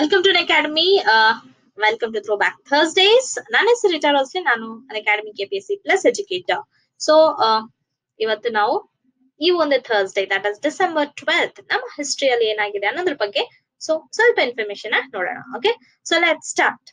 welcome to academy welcome to throwback Thursdays ನನ್ನ ಹೆಸರು ರಿಟಾ ರೋಸ್ಲಿ ನಾನು academy K P S C plus educator so ಇವತ್ತು ನಾವು ಈ ಒಂದು Thursday that is December twelfth ನಮ್ಮ ಹಿಸ್ಟ್ರಿಯಲ್ಲಿ ಏನಾಗಿದೆ ಅನ್ನೋದ್ರ ಬಗ್ಗೆ ಸೊ ಸ್ವಲ್ಪ ಇನ್ಫಾರ್ಮೇಶನ್ ನೋಡೋಣ okay so let start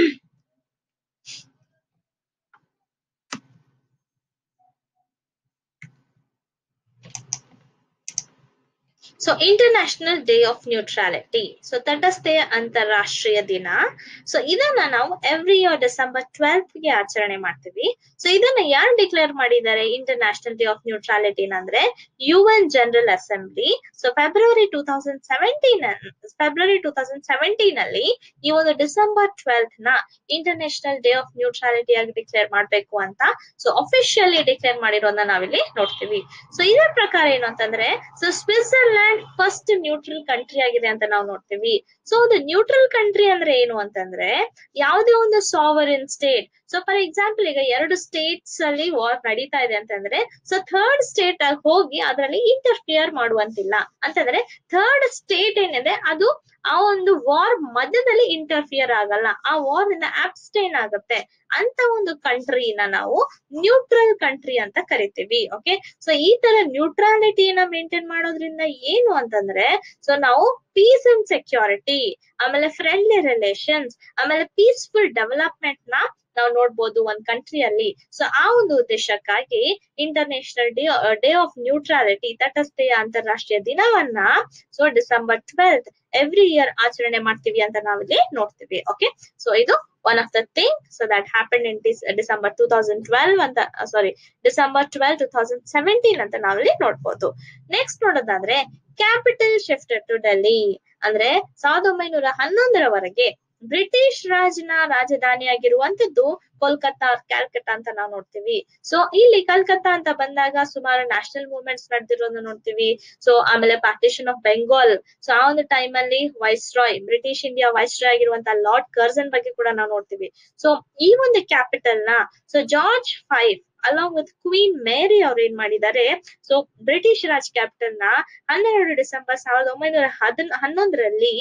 so international day of neutrality so ತಟಸ್ಥೆಯ ಅಂತಾರಾಷ್ಟ್ರೀಯ ದಿನ ಸೊ ಇದನ್ನ ನಾವು ಎವ್ರಿ ಇಯರ್ ಡಿಸೆಂಬರ್ ಟ್ವೆಲ್ತ್ ಗೆ ಆಚರಣೆ ಮಾಡ್ತೀವಿ ಸೊ ಇದನ್ನ ಯಾರು ಡಿಕ್ಲೇರ್ ಮಾಡಿದ್ದಾರೆ ಇಂಟರ್ನ್ಯಾಷನಲ್ ಡೇ ಆಫ್ ನ್ಯೂಟ್ರಾಲಿಟಿ ಅಂದ್ರೆ U N general assembly so February two thousand seventeen February two thousand seventeen ಅಲ್ಲಿ ಈ ಒಂದು ಡಿಸೆಂಬರ್ ಟ್ವೆಲ್ತ್ ನ ಇಂಟರ್ನ್ಯಾಷನಲ್ ಡೇ ಆಫ್ ನ್ಯೂಟ್ರಾಲಿಟಿ ಆಗಿ ಡಿಕ್ಲೇರ್ ಮಾಡ್ಬೇಕು ಅಂತ ಸೊ ಅಫಿಷಿಯಲಿ ಡಿಕ್ಲೇರ್ ಮಾಡಿರೋದನ್ನ ನಾವಿಲ್ಲಿ ನೋಡ್ತೀವಿ ಸೊ ಇದರ ಪ್ರಕಾರ ಏನು ಅಂತಂದ್ರೆ so Switzerland first neutral country ಆಗಿದೆ ಅಂತ ನಾವು ನೋಡ್ತೀವಿ ಸೊ ಒಂದು ನ್ಯೂಟ್ರಲ್ ಕಂಟ್ರಿ ಅಂದ್ರೆ ಏನು ಅಂತಂದ್ರೆ ಯಾವುದೇ ಒಂದು sovereign state so for example ಈಗ ಎರಡು ಸ್ಟೇಟ್ಸ್ ಅಲ್ಲಿ ವಾರ್ ನಡೀತಾ ಇದೆ ಅಂತಂದ್ರೆ ಸೊ ಥರ್ಡ್ ಸ್ಟೇಟ್ ಆಗಿ ಹೋಗಿ ಅದರಲ್ಲಿ ಇಂಟರ್ಫಿಯರ್ ಮಾಡುವಂತಿಲ್ಲ ಅಂತಂದ್ರೆ ಥರ್ಡ್ ಸ್ಟೇಟ್ ಏನಿದೆ ಅದು ಆ ಒಂದು ವಾರ್ ಮಧ್ಯದಲ್ಲಿ ಇಂಟರ್ಫಿಯರ್ ಆಗಲ್ಲ ಆ ವಾರ್ ಇಂದ ಆಬ್ಸ್ಟೈನ್ ಆಗುತ್ತೆ ಅಂತ ಒಂದು ಕಂಟ್ರಿನ ನಾವು ನ್ಯೂಟ್ರಲ್ ಕಂಟ್ರಿ ಅಂತ ಕರಿತೀವಿ ಓಕೆ ಸೊ ಈ ತರ ನ್ಯೂಟ್ರಾಲಿಟಿನ ಮೇಂಟೈನ್ ಮಾಡೋದ್ರಿಂದ ಏನು ಅಂತಂದ್ರೆ ಸೊ ನಾವು ಪೀಸ್ ಅಂಡ್ ಸೆಕ್ಯೂರಿಟಿ ಆಮೇಲೆ ಫ್ರೆಂಡ್ಲಿ ರಿಲೇಷನ್ಸ್ ಆಮೇಲೆ ಪೀಸ್ಫುಲ್ ಡೆವಲಪ್ಮೆಂಟ್ ನ ನಾವು ನೋಡ್ಬೋದು ಒಂದ್ ಕಂಟ್ರಿಯಲ್ಲಿ ಸೊ ಆ ಒಂದು ಉದ್ದೇಶಕ್ಕಾಗಿ international day day of neutrality ತಟಸ್ಥೆಯ ಅಂತಾರಾಷ್ಟ್ರೀಯ ದಿನವನ್ನ so December twelfth every year ಆಚರಣೆ ಮಾಡ್ತೀವಿ ಅಂತ ನಾವಿಲ್ಲಿ ನೋಡ್ತೀವಿ ಓಕೆ ಸೊ ಇದು one of the thing so that happen in dis December two thousand twelve ಅಂತ sorry December twelve two thousand seventeen ಅಂತ ನಾವಿಲ್ಲಿ ನೋಡ್ಬೋದು ನೆಕ್ಸ್ಟ್ ನೋಡೋದಾದ್ರೆ ಕ್ಯಾಪಿಟಲ್ ಶಿಫ್ಟ್ ಟು ಡೆಲ್ಲಿ ಅಂದ್ರೆ ಸಾವಿರದ ಒಂಬೈನೂರ ಹನ್ನೊಂದರವರೆಗೆ ಬ್ರಿಟಿಷ್ ರಾಜ್ನ ರಾಜಧಾನಿಯಾಗಿರುವಂತದ್ದು ಕೋಲ್ಕತ್ತಾ ಕ್ಯಾಲ್ಕಟಾ ಅಂತ ನಾವು ನೋಡ್ತೀವಿ ಸೊ ಇಲ್ಲಿ ಕಲ್ಕತ್ತಾ ಅಂತ ಬಂದಾಗ ಸುಮಾರು ನ್ಯಾಷನಲ್ ಮೂವ್ಮೆಂಟ್ಸ್ ನಡೆದಿರೋದನ್ನ ನೋಡ್ತೀವಿ ಸೊ ಆಮೇಲೆ ಪಾರ್ಟಿಷನ್ ಆಫ್ ಬೆಂಗಾಲ್ ಸೊ ಆ ಒಂದು ಟೈಮ್ ಅಲ್ಲಿ viceroy British India viceroy ಆಗಿರುವಂತಹ ಲಾರ್ಡ್ ಕರ್ಸನ್ ಬಗ್ಗೆ ಕೂಡ ನಾವು ನೋಡ್ತೀವಿ ಸೊ ಈ ಒಂದು ಕ್ಯಾಪಿಟಲ್ ನ so George five along with Queen Mary ಅವ್ರು ಏನ್ ಮಾಡಿದ್ದಾರೆ ಸೊ ಬ್ರಿಟಿಷ್ ರಾಜ್ ಕ್ಯಾಪಿಟಲ್ ನ ಹನ್ನೆರಡು ಡಿಸೆಂಬರ್ ಸಾವಿರದ ಒಂಬೈನೂರ ಹದಿನ ಹನ್ನೊಂದರಲ್ಲಿ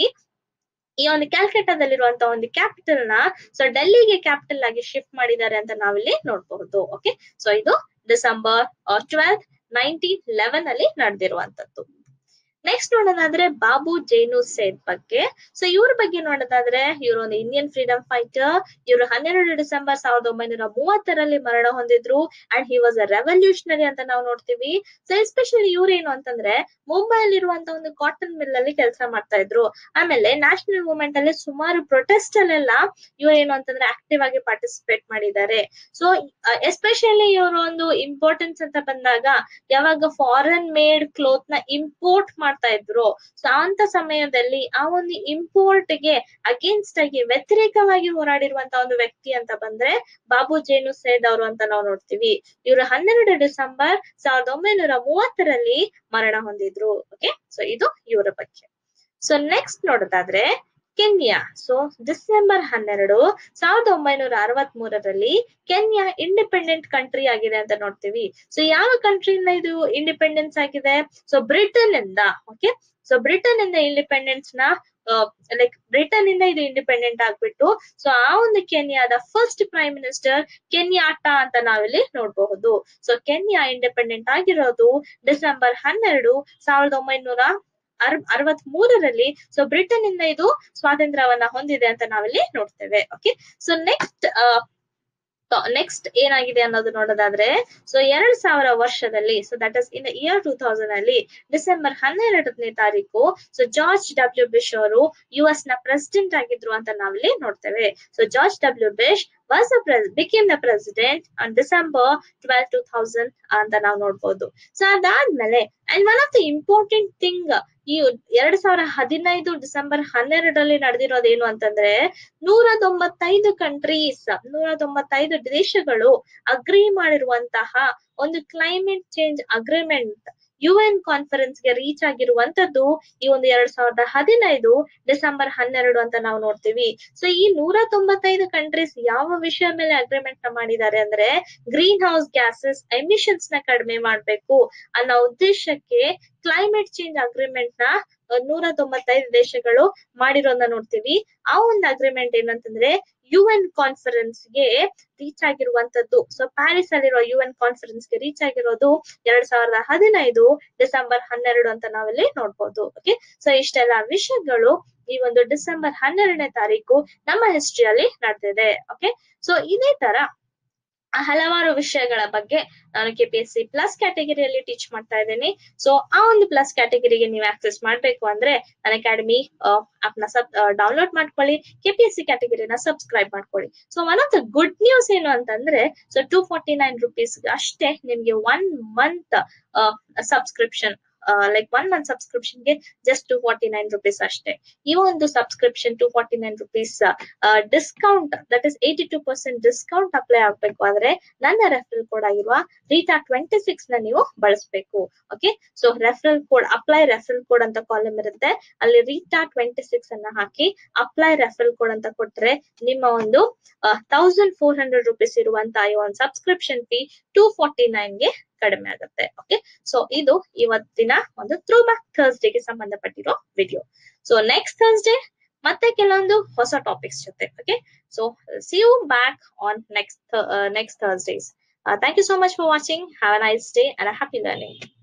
ಈ ಒಂದು ಕ್ಯಾಲ್ಕಟಾದಲ್ಲಿರುವಂತಹ ಒಂದು ಕ್ಯಾಪಿಟಲ್ ನ ಸೊ ಡೆಲ್ಲಿಗೆ ಕ್ಯಾಪಿಟಲ್ ಆಗಿ ಶಿಫ್ಟ್ ಮಾಡಿದ್ದಾರೆ ಅಂತ ನಾವಿಲ್ಲಿ ನೋಡಬಹುದು ಓಕೆ ಸೊ ಇದು ಡಿಸೆಂಬರ್ ಟ್ವೆಲ್ತ್ ನೈನ್ಟೀನ್ ಲೆವೆನ್ ಅಲ್ಲಿ ನಡೆದಿರುವಂತದ್ದು ನೆಕ್ಸ್ಟ್ ನೋಡೋದಾದ್ರೆ ಬಾಬು ಜೈನು ಸೇದ್ ಬಗ್ಗೆ ಸೊ ಇವ್ರ ಬಗ್ಗೆ ನೋಡೋದಾದ್ರೆ ಇವರು ಒಂದು ಇಂಡಿಯನ್ ಫ್ರೀಡಮ್ ಫೈಟರ್ ಇವರು ಹನ್ನೆರಡು ಡಿಸೆಂಬರ್ ಸಾವಿರದ ಒಂಬೈನೂರ ಮೂವತ್ತರಲ್ಲಿ ಮರಣ ಹೊಂದಿದ್ರು and he was a revolutionary ಅಂತ ನಾವು ನೋಡ್ತೀವಿ ಸೊ ಎಸ್ಪೆಷಲಿ ಇವ್ರು ಏನು ಅಂತಂದ್ರೆ ಮುಂಬೈಲಿರುವಂತ ಒಂದು ಕಾಟನ್ ಮಿಲ್ ಅಲ್ಲಿ ಕೆಲಸ ಮಾಡ್ತಾ ಇದ್ರು ಆಮೇಲೆ ನ್ಯಾಷನಲ್ ಮೂವ್ಮೆಂಟ್ ಅಲ್ಲಿ ಸುಮಾರು ಪ್ರೊಟೆಸ್ಟ್ ಅಲ್ಲೆಲ್ಲ ಇವ್ರು ಏನು ಅಂತಂದ್ರೆ ಆಕ್ಟಿವ್ ಆಗಿ ಪಾರ್ಟಿಸಿಪೇಟ್ ಮಾಡಿದ್ದಾರೆ ಸೊ ಎಸ್ಪೆಷಲಿ ಇವರು ಒಂದು ಇಂಪಾರ್ಟೆನ್ಸ್ ಅಂತ ಬಂದಾಗ ಯಾವಾಗ ಫಾರಿನ್ ಮೇಡ್ ಕ್ಲೋತ್ ನ ಇಂಪೋರ್ಟ್ ಮಾಡ್ತಾ ಇದ್ರು ಸೊ ಅಂತ ಸಮಯದಲ್ಲಿ ಆ ಒಂದು ಇಂಪೋರ್ಟ್ ಗೆ ಅಗೇನ್ಸ್ಟ್ ಆಗಿ ವ್ಯತಿರೇಕವಾಗಿ ಹೋರಾಡಿರುವಂತ ಒಂದು ವ್ಯಕ್ತಿ ಅಂತ ಬಂದ್ರೆ ಬಾಬು ಜೇನು ಸೇದ್ ಅವರು ಅಂತ ನಾವು ನೋಡ್ತೀವಿ ಇವರು ಹನ್ನೆರಡು ಡಿಸೆಂಬರ್ ಸಾವಿರದ ಒಂಬೈನೂರ ಮೂವತ್ತರಲ್ಲಿ ಮರಣ ಹೊಂದಿದ್ರು ಓಕೆ ಸೊ ಇದು ಇವರ ಬಗ್ಗೆ ಸೊ ನೆಕ್ಸ್ಟ್ ನೋಡೋದಾದ್ರೆ ಕೆನ್ಯಾ ಸೊ ಡಿಸೆಂಬರ್ ಹನ್ನೆರಡು ಸಾವಿರದ ಒಂಬೈನೂರ ಅರವತ್ ಮೂರರಲ್ಲಿ ಕೆನ್ಯಾ ಇಂಡಿಪೆಂಡೆಂಟ್ ಕಂಟ್ರಿ ಆಗಿದೆ ಅಂತ ನೋಡ್ತೀವಿ ಸೊ ಯಾವ ಕಂಟ್ರಿಯಿಂದ ಇದು ಇಂಡಿಪೆಂಡೆನ್ಸ್ ಆಗಿದೆ ಸೊ ಬ್ರಿಟನ್ ಇಂದ ಓಕೆ ಸೊ ಬ್ರಿಟನ್ ಇಂದ ಇಂಡಿಪೆಂಡೆನ್ಸ್ ನ ಲೈಕ್ ಬ್ರಿಟನ್ ಇಂದ ಇದು ಇಂಡಿಪೆಂಡೆಂಟ್ ಆಗ್ಬಿಟ್ಟು ಸೊ ಆ ಒಂದು ಕೆನ್ಯಾದ ಫಸ್ಟ್ ಪ್ರೈಮ್ ಮಿನಿಸ್ಟರ್ ಕೆನ್ಯಾಟಾ ಅಂತ ನಾವಿಲ್ಲಿ ನೋಡಬಹುದು ಸೊ ಕೆನ್ಯಾ ಇಂಡಿಪೆಂಡೆಂಟ್ ಆಗಿರೋದು ಡಿಸೆಂಬರ್ ಹನ್ನೆರಡು ಸಾವಿರದ ಒಂಬೈನೂರ ಅರ್ ಅರವತ್ ಮೂರರಲ್ಲಿ ಸೊ ಬ್ರಿಟನ್ ಇಂದ ಇದು ಸ್ವಾತಂತ್ರ್ಯವನ್ನ ಹೊಂದಿದೆ ಅಂತ ನಾವಿಲ್ಲಿ ನೋಡ್ತೇವೆ ಓಕೆ ಸೊ ನೆಕ್ಸ್ಟ್ ನೆಕ್ಸ್ಟ್ ಏನಾಗಿದೆ ಅನ್ನೋದು ನೋಡೋದಾದ್ರೆ ಸೊ ಎರಡ್ ಸಾವಿರ ವರ್ಷದಲ್ಲಿ so that is in year two thousand ಅಲ್ಲಿ ಡಿಸೆಂಬರ್ ಹನ್ನೆರಡನೇ ತಾರೀಕು ಸೊ ಜಾರ್ಜ್ ಡಬ್ಲ್ಯೂ ಬಿಶ್ ಅವರು ಯು ಎಸ್ ನ ಪ್ರೆಸಿಡೆಂಟ್ ಆಗಿದ್ರು ಅಂತ ನಾವಿಲ್ಲಿ ನೋಡ್ತೇವೆ so George W Bush was became the president on December twelve two thousand ಅಂತ ನಾವು ನೋಡ್ಬೋದು ಸೊ ಅದಾದ್ಮೇಲೆ and one of the important thing ಈ ಎರಡ್ ಸಾವಿರ ಹದಿನೈದು ಡಿಸೆಂಬರ್ ಹನ್ನೆರಡರಲ್ಲಿ ನಡೆದಿರೋದೇನು ಅಂತಂದ್ರೆ ನೂರ ತೊಂಬತ್ತೈದು ಕಂಟ್ರೀಸ್ ನೂರ ತೊಂಬತ್ತೈದು ದೇಶಗಳು ಅಗ್ರಿ ಮಾಡಿರುವಂತಹ ಒಂದು climate change agreement U N conference ಗೆ ರೀಚ್ ಆಗಿರುವಂತದ್ದು ಈ ಒಂದು ಎರಡ್ ಸಾವಿರದ ಹದಿನೈದು ಡಿಸೆಂಬರ್ ಹನ್ನೆರಡು ಅಂತ ನಾವು ನೋಡ್ತೀವಿ ಸೊ ಈ ನೂರ ತೊಂಬತ್ತೈದು ಕಂಟ್ರೀಸ್ ಯಾವ ವಿಷಯ ಮೇಲೆ ಅಗ್ರಿಮೆಂಟ್ ನ ಮಾಡಿದ್ದಾರೆ ಅಂದ್ರೆ ಗ್ರೀನ್ ಹೌಸ್ ಗ್ಯಾಸಸ್ ಎಮಿಷನ್ಸ್ ನ ಕಡಿಮೆ ಮಾಡ್ಬೇಕು ಅನ್ನೋ ಉದ್ದೇಶಕ್ಕೆ ಕ್ಲೈಮೇಟ್ ಚೇಂಜ್ ಅಗ್ರಿಮೆಂಟ್ ನ ನೂರ ತೊಂಬತ್ತೈದು ದೇಶಗಳು ಮಾಡಿರೋದನ್ನ ನೋಡ್ತೀವಿ ಆ ಒಂದು ಅಗ್ರಿಮೆಂಟ್ ಏನಂತಂದ್ರೆ ಯು ಎನ್ ಕಾನ್ಫರೆನ್ಸ್ ಗೆ ರೀಚ್ ಆಗಿರುವಂತದ್ದು ಸೊ ಪ್ಯಾರಿಸ್ ಅಲ್ಲಿರುವ ಯು ಎನ್ ಕಾನ್ಫರೆನ್ಸ್ ಗೆ ರೀಚ್ ಆಗಿರೋದು ಎರಡ್ ಸಾವಿರದ ಹದಿನೈದು ಡಿಸೆಂಬರ್ ಹನ್ನೆರಡು ಅಂತ ನಾವಿಲ್ಲಿ ನೋಡ್ಬೋದು ಓಕೆ ಸೊ ಇಷ್ಟೆಲ್ಲ ವಿಷಯಗಳು ಈ ಒಂದು ಡಿಸೆಂಬರ್ ಹನ್ನೆರಡನೇ ತಾರೀಕು ನಮ್ಮ ಹಿಸ್ಟ್ರಿಯಲ್ಲಿ ನಡೆದಿದೆ ಓಕೆ ಸೊ ಇದೇ ತರ ಹಲವಾರು ವಿಷಯಗಳ ಬಗ್ಗೆ ನಾನು K P S C plus ಕ್ಯಾಟಗರಿಯಲ್ಲಿ ಟೀಚ್ ಮಾಡ್ತಾ ಇದ್ದೀನಿ ಸೊ ಆ ಒಂದು ಪ್ಲಸ್ ಕ್ಯಾಟಗರಿಗೆ ನೀವು ಆಕ್ಸೆಸ್ ಮಾಡ್ಬೇಕು ಅಂದ್ರೆ ನನ್ನ ಅಕಾಡೆಮಿ ಆಪ್ ನ ಸಬ್ ಡೌನ್ಲೋಡ್ ಮಾಡ್ಕೊಳ್ಳಿ ಕೆ ಪಿ ಎಸ್ ಸಿ ಕ್ಯಾಟಗರಿನ ಸಬ್ಸ್ಕ್ರೈಬ್ ಮಾಡ್ಕೊಳ್ಳಿ so one of the good news ಏನು ಅಂತಂದ್ರೆ so two forty nine rupees ಅಷ್ಟೇ ನಿಮ್ಗೆ one month subscription like one month subscription ಗೆ just two forty nine rupees ಅಷ್ಟೇ ಈ ಒಂದು subscription two forty nine rupees discount that is eighty two percent discount apply ಆಗ್ಬೇಕು ಆದ್ರೆ ನನ್ನ ರೆಫರಲ್ ಕೋಡ್ ಆಗಿರುವ ರೀಟಾ ಟ್ವೆಂಟಿ ಸಿಕ್ಸ್ ನ ನೀವು ಬಳಸಬೇಕು okay so referral code apply referral code ಅಂತ ಕಾಲಮ್ ಇರುತ್ತೆ ಅಲ್ಲಿ ರೀಟಾ ಟ್ವೆಂಟಿ ಸಿಕ್ಸ್ ಅನ್ನ ಹಾಕಿ ಅಪ್ಲೈ ರೆಫರಲ್ ಕೋಡ್ ಅಂತ ಕೊಟ್ರೆ ನಿಮ್ಮ ಒಂದು ತೌಸಂಡ್ ಫೋರ್ ಹಂಡ್ರೆಡ್ ರುಪೀಸ್ ಇರುವಂತಹ ಈ ಒಂದು subscription fee two forty nine ಗೆ ಕಡಿಮೆ ಆಗುತ್ತೆ ಓಕೆ ಸೊ ಇದು ಇವತ್ತಿನ ಒಂದು ಥ್ರೂ ಬ್ಯಾಕ್ ಥರ್ಸ್ಡೇಗೆ ಸಂಬಂಧಪಟ್ಟಿರೋ ವಿಡಿಯೋ ಸೊ ನೆಕ್ಸ್ಟ್ ಥರ್ಸ್ಡೇ ಮತ್ತೆ ಕೆಲವೊಂದು ಹೊಸ ಟಾಪಿಕ್ಸ್ ಜೊತೆ okay so see you back on next next Thursdays thank you so much for watching have a nice day and happy learning